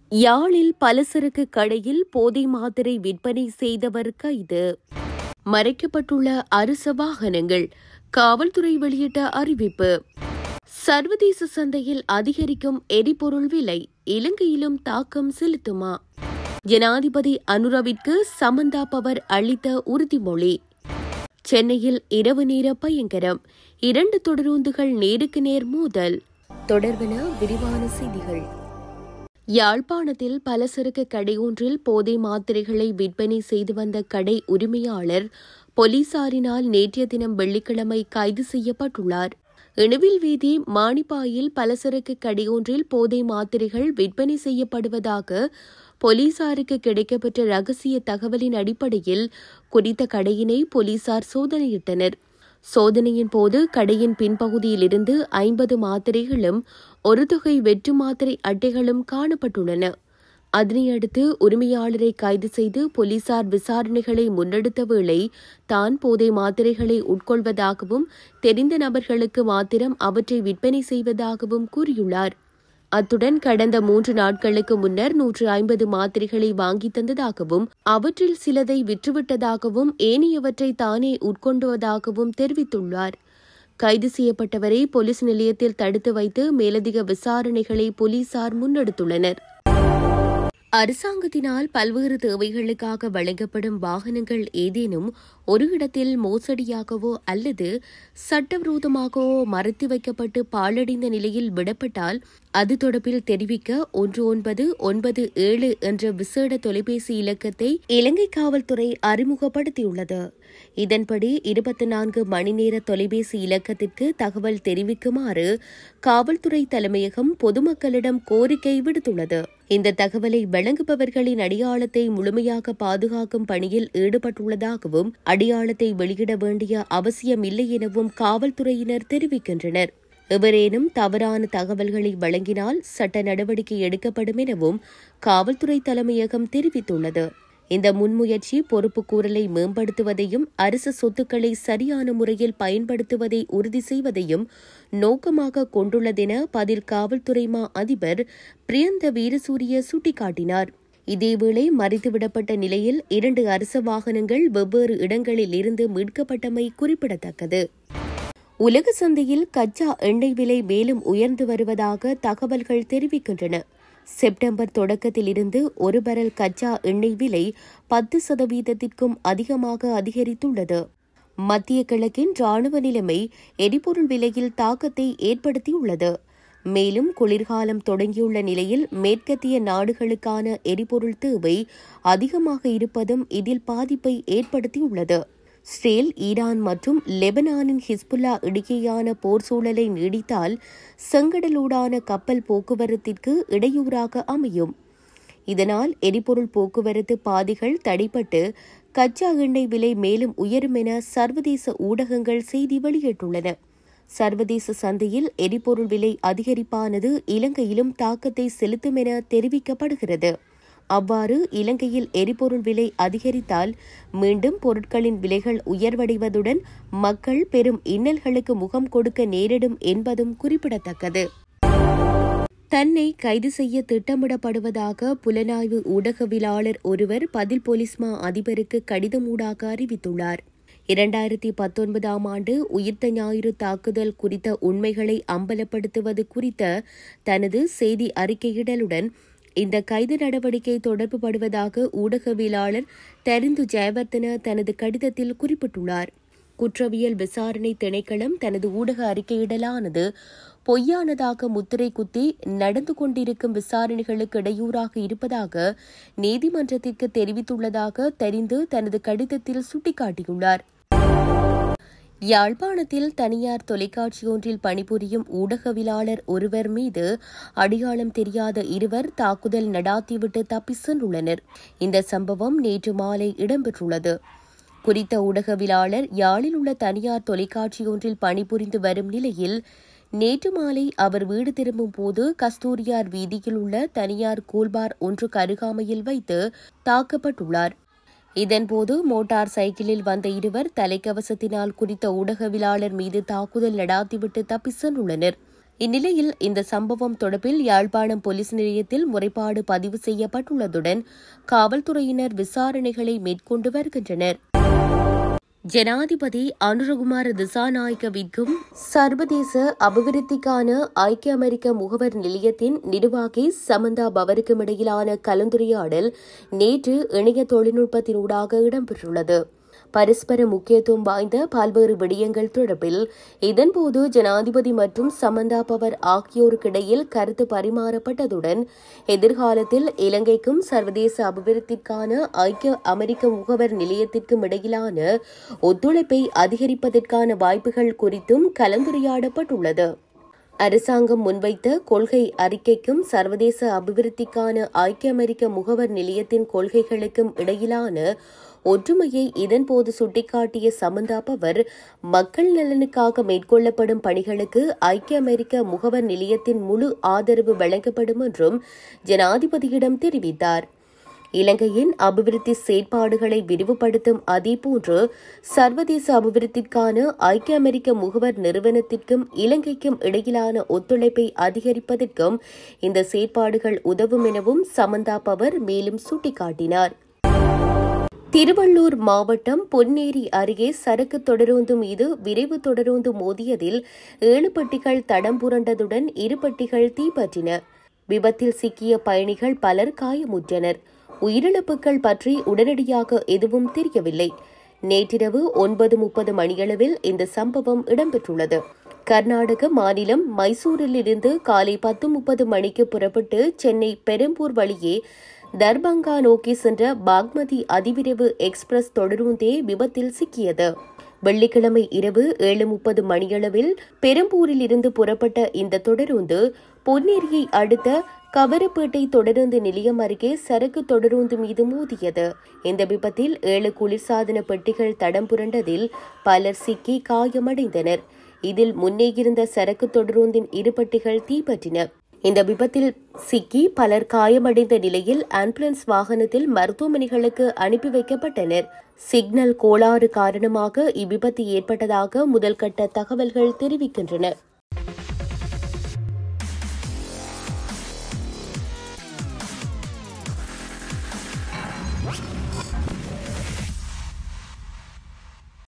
யாழில் பலசரக்கு கடையில் போதை மாத்திரை விற்பனை செய்தவர் கைது மறைக்கப்பட்டுள்ள அரச வாகனங்கள் காவல்துறை வெளியிட்ட அறிவிப்பு சர்வதேச சந்தையில் அதிகரிக்கும் எரிபொருள் விலை இலங்கையிலும் தாக்கம் செலுத்துமா ஜனாதிபதி அனுரவிற்கு சமந்தா பவர் அளித்த உறுதிமொழி சென்னையில் இரவு நேர பயங்கரம் இரண்டு தொடரூந்துகள் நேருக்கு நேர் மோதல் தொடர்பென விரிவான செய்திகள் யாழ்ப்பாணத்தில் பலசரக்கு கடை ஒன்றில் போதை மாத்திரைகளை விற்பனை செய்து வந்த கடை உரிமையாளர் போலீசாரினால் நேற்றைய தினம் வெள்ளிக்கிழமை கைது செய்யப்பட்டுள்ளார் இணுவில் வீதி மானிப்பாயில் பலசரக்கு கடை ஒன்றில் போதை மாத்திரைகள் விற்பனை செய்யப்படுவதாக போலீசாருக்கு கிடைக்கப்பெற்ற ரகசிய தகவலின் அடிப்படையில் குறித்த கடையினை போலீசார் சோதனையிட்டனர் சோதனையின் போது கடையின் பின்பகுதியிலிருந்து ஐம்பது மாத்திரைகளும் ஒரு தொகை வெற்று மாத்திரை அட்டைகளும் காணப்பட்டுள்ளன அதனையடுத்து உரிமையாளரை கைது செய்து போலீசார் விசாரணைகளை முன்னெடுத்த வேளை தான் போதை மாத்திரைகளை உட்கொள்வதாகவும் தெரிந்த நபர்களுக்கு மாத்திரம் அவற்றை விற்பனை செய்வதாகவும் கூறியுள்ளார் அத்துடன் கடந்த மூன்று நாட்களுக்கு முன்னர் நூற்று ஐம்பது மாத்திரைகளை வாங்கி தந்ததாகவும் அவற்றில் சிலதை விற்றுவிட்டதாகவும் ஏனையவற்றை தானே உட்கொண்டுவதாகவும் தெரிவித்துள்ளார் கைது செய்யப்பட்டவரை போலீஸ் நிலையத்தில் தடுத்து வைத்து மேலதிக விசாரணைகளை போலீசார் முன்னெடுத்துள்ளனர் அரசாங்கத்தினால் பல்வேறு தேவைகளுக்காக வழங்கப்படும் வாகனங்கள் ஏதேனும் ஒரு இடத்தில் மோசடியாகவோ அல்லது சட்டவிரோதமாகவோ மறைத்து வைக்கப்பட்டு பாழடைந்த நிலையில் விடப்பட்டால் அது தொடர்பில் தெரிவிக்க ஒன்று ஒன்பது ஒன்பது ஏழு என்ற விசேட தொலைபேசி இலக்கத்தை இலங்கை காவல்துறை அறிமுகப்படுத்தியுள்ளது இதன்படி இருபத்தி நான்கு மணி நேர தொலைபேசி இலக்கத்திற்கு தகவல் தெரிவிக்குமாறு காவல்துறை தலைமையகம் பொதுமக்களிடம் கோரிக்கை விடுத்துள்ளது இந்த தகவலை வழங்குபவர்களின் அடையாளத்தை முழுமையாக பாதுகாக்கும் பணியில் ஈடுபட்டுள்ளதாகவும் அடையாளத்தை வெளியிட வேண்டிய அவசியமில்லை எனவும் காவல்துறையினர் தெரிவிக்கின்றனர் எவரேனும் தவறான தகவல்களை வழங்கினால் சட்ட நடவடிக்கை எடுக்கப்படும் எனவும் காவல்துறை தலைமையகம் தெரிவித்துள்ளது இந்த முன்முயற்சி பொறுப்புக்கூறலை மேம்படுத்துவதையும் அரசு சொத்துக்களை சரியான முறையில் பயன்படுத்துவதை உறுதி செய்வதையும் நோக்கமாக கொண்டுள்ளதென பதில் காவல்துறை மா அதிபர் பிரியந்த வீரசூரிய சுட்டிக்காட்டினார் இதேவேளை மறைத்துவிடப்பட்ட நிலையில் இரண்டு அரச வாகனங்கள் வெவ்வேறு இடங்களில் இருந்து மீட்கப்பட்டமை குறிப்பிடத்தக்கது உலக சந்தையில் கச்சா எண்ணெய் விலை மேலும் உயர்ந்து வருவதாக தகவல்கள் தெரிவிக்கின்றன செப்டம்பர் தொடக்கத்தில் இருந்து ஒரு பரல் கச்சா எண்ணெய் விலை பத்து சதவீதத்திற்கும் அதிகமாக அதிகரித்துள்ளது மத்திய கிழக்கின் ராணுவ நிலைமை எரிபொருள் விலையில் தாக்கத்தை ஏற்படுத்தியுள்ளது மேலும் குளிர்காலம் தொடங்கியுள்ள நிலையில் மேற்கத்திய நாடுகளுக்கான எரிபொருள் தேவை அதிகமாக இருப்பதும் இதில் பாதிப்பை ஏற்படுத்தியுள்ளது இஸ்ரேல் ஈரான் மற்றும் லெபனானின் ஹிஸ்புல்லா இடையேயான போர் சூழலை நீடித்தால் செங்கடலூடான கப்பல் போக்குவரத்திற்கு இடையூறாக அமையும் இதனால் எரிபொருள் போக்குவரத்து பாதைகள் தடைப்பட்டு கச்சா எண்ணெய் விலை மேலும் உயரும் என சர்வதேச ஊடகங்கள் செய்தி வெளியிட்டுள்ளன சர்வதேச சந்தையில் எரிபொருள் விலை அதிகரிப்பானது இலங்கையிலும் தாக்கத்தை செலுத்தும் என தெரிவிக்கப்படுகிறது அவ்வாறு இலங்கையில் எரிபொருள் விலை அதிகரித்தால் மீண்டும் பொருட்களின் விலைகள் உயர்வடைவதுடன் மக்கள் பெரும் இன்னல்களுக்கு முகம் கொடுக்க நேரிடும் என்பதும் குறிப்பிடத்தக்கது தன்னை கைது செய்ய திட்டமிடப்படுவதாக புலனாய்வு ஊடகவியலாளர் ஒருவர் பதில் போலீஸ் மா அதிபருக்கு கடிதமூடாக அறிவித்துள்ளார் இரண்டாயிரத்தி பத்தொன்பதாம் ஆண்டு உயிர்த்த ஞாயிறு தாக்குதல் குறித்த உண்மைகளை அம்பலப்படுத்துவது குறித்த தனது செய்தி அறிக்கையிடலுடன் இந்த கைது நடவடிக்கை தொடர்புபடுவதாக ஊடகவியலாளர் தெரிந்து ஜெயவர்தன தனது கடிதத்தில் குறிப்பிட்டுள்ளார் குற்றவியல் விசாரணை திணைக்களம் தனது ஊடக அறிக்கையிடலானது பொய்யானதாக முத்திரை குத்தி நடந்து கொண்டிருக்கும் விசாரணைகளுக்கு இடையூறாக இருப்பதாக நீதிமன்றத்திற்கு தெரிவித்துள்ளதாக தெரிந்து தனது கடிதத்தில் சுட்டிக்காட்டியுள்ளார் யாழ்ப்பாணத்தில் தனியார் தொலைக்காட்சி ஒன்றில் பணிபுரியும் ஊடகவியலாளர் ஒருவர் மீது அடையாளம் தெரியாத இருவர் தாக்குதல் நடாத்திவிட்டு தப்பி சென்றுள்ளனர் இந்த சம்பவம் நேற்று மாலை இடம்பெற்றுள்ளது குறித்த ஊடகவியலாளர் யாழில் உள்ள தனியார் தொலைக்காட்சி ஒன்றில் பணிபுரிந்து வரும் நிலையில் நேற்று மாலை அவர் வீடு திரும்பும் போது கஸ்தூரியார் வீதியில் உள்ள தனியார் கூல்பார் ஒன்றுக்கு அருகாமையில் வைத்து தாக்கப்பட்டுள்ளார் இதன்போது மோட்டார் சைக்கிளில் வந்த இருவர் தலைக்கவசத்தினால் குறித்த ஊடகவியலாளர் மீது தாக்குதல் நடாத்திவிட்டு தப்பி சென்றுள்ளனர் இந்நிலையில் இந்த சம்பவம் தொடர்பில் யாழ்ப்பாணம் போலீஸ் நிலையத்தில் முறைப்பாடு பதிவு செய்யப்பட்டுள்ளதுடன் காவல்துறையினர் விசாரணைகளை மேற்கொண்டு வருகின்றனர் ஜனாதிபதி அனுரகுமார திசாநாயக்கவிற்கும் சர்வதேச அபிவிருத்திக்கான ஐக்கிய அமெரிக்க முகவர் நிலையத்தின் நிர்வாகி சமந்தா பவருக்கும் இடையிலான கலந்துரையாடல் நேற்று இணைய தொழில்நுட்பத்தினூடாக இடம்பெற்றுள்ளது பரஸ்பர முக்கியத்துவம் வாய்ந்த பல்வேறு விடயங்கள் தொடர்பில் இதன்போது ஜனாதிபதி மற்றும் சமந்தா பவர் ஆகியோருக்கிடையில் கருத்து பரிமாறப்பட்டதுடன் எதிர்காலத்தில் இலங்கைக்கும் சர்வதேச அபிவிருத்திக்கான ஐக்கிய அமெரிக்க முகவர் நிலையத்திற்கும் இடையிலான ஒத்துழைப்பை அதிகரிப்பதற்கான வாய்ப்புகள் குறித்தும் கலந்துரையாடப்பட்டுள்ளது அரசாங்கம் முன்வைத்த கொள்கை அறிக்கைக்கும் சர்வதேச அபிவிருத்திக்கான ஐக்கிய அமெரிக்க முகவர் நிலையத்தின் கொள்கைகளுக்கும் இடையிலான ஒற்றுமையை இதன்போது சுட்டிக்காட்டிய சமந்தா பவர் மக்கள் நலனுக்காக மேற்கொள்ளப்படும் பணிகளுக்கு ஐக்கிய அமெரிக்க முகவர் நிலையத்தின் முழு ஆதரவு வழங்கப்படும் என்றும் ஜனாதிபதியிடம் தெரிவித்தார் இலங்கையின் அபிவிருத்தி செயற்பாடுகளை விரிவுபடுத்தும் அதேபோன்று சர்வதேச அபிவிருத்திக்கான ஐக்கிய அமெரிக்க முகவர் நிறுவனத்திற்கும் இலங்கைக்கும் இடையிலான ஒத்துழைப்பை அதிகரிப்பதற்கும் இந்த செயற்பாடுகள் உதவும் எனவும் சமந்தா பவர் மேலும் சுட்டிக்காட்டினார் திருவள்ளூர் மாவட்டம் பொன்னேரி அருகே சரக்கு தொடருந்து மீது விரைவு தொடருந்து மோதியதில் ஏழு பெட்டிகள் தடம் புரண்டதுடன் இரு பெட்டிகள் தீப்பற்றின விபத்தில் சிக்கிய பயணிகள் பலர் காயமுற்றனர் உயிரிழப்புகள் பற்றி உடனடியாக எதுவும் தெரியவில்லை நேற்றிரவு ஒன்பது முப்பது மணியளவில் இந்த சம்பவம் இடம்பெற்றுள்ளது கர்நாடக மாநிலம் மைசூரில் இருந்து காலை பத்து முப்பது மணிக்கு புறப்பட்டு சென்னை பெரம்பூர் வழியே தர்பங்கா நோக்கி சென்ற பாக்மதி அதிவிரைவு எக்ஸ்பிரஸ் தொடருந்தே விபத்தில் சிக்கியது வெள்ளிக்கிழமை இரவு ஏழு முப்பது மணியளவில் பெரம்பூரில் இருந்து புறப்பட்ட இந்த தொடருந்து பொன்னேரியை அடுத்த கவரப்பேட்டை தொடருந்து நிலையம் அருகே சரக்கு தொடருந்து மீது மோதியது இந்த விபத்தில் ஏழு குளிர்சாதன பெட்டிகள் தடம் புரண்டதில் பலர் சிக்கி காயமடைந்தனர் இதில் முன்னே இருந்த சரக்கு தொடருந்தின் இரு பெட்டிகள் தீப்பற்றின இந்த விபத்தில் சிக்கி பலர் காயமடைந்த நிலையில் ஆம்புலன்ஸ் வாகனத்தில் மருத்துவமனைகளுக்கு அனுப்பி வைக்கப்பட்டனர் சிக்னல் கோளாறு காரணமாக இவ்விபத்து ஏற்பட்டதாக முதல்கட்ட தகவல்கள் தெரிவிக்கின்றன